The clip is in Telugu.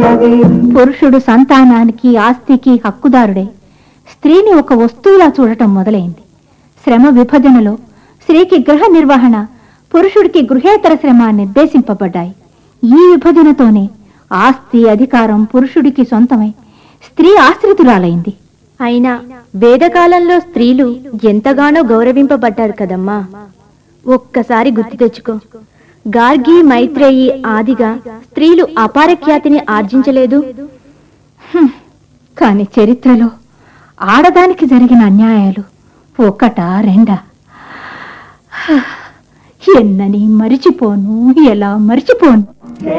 పురుషుడు సంతానానికి ఆస్తికి హక్కుదారుడై స్త్రీని ఒక వస్తువులా చూడటం మొదలైంది శ్రమ విభజనలో స్త్రీకి గృహ నిర్వహణ పురుషుడికి గృహేతర శ్రమ నిర్దేశింపబడ్డాయి ఈ విభజనతోనే ఆస్తి అధికారం పురుషుడికి సొంతమై స్త్రీ ఆశ్రితురాలైంది అయినా వేదకాలంలో స్త్రీలు ఎంతగానో గౌరవింపబడ్డారు కదమ్మా ఒక్కసారి గుర్తు తెచ్చుకో గార్గి మైత్రేయి ఆదిగా స్త్రీలు అపారఖ్యాతిని ఆర్జించలేదు హ్మ్. కాని చరిత్రలో ఆడదానికి జరిగిన అన్యాయాలు ఒకటా రెండా హ, ఎన్నని మరిచిపోను ఎలా మరిచిపోను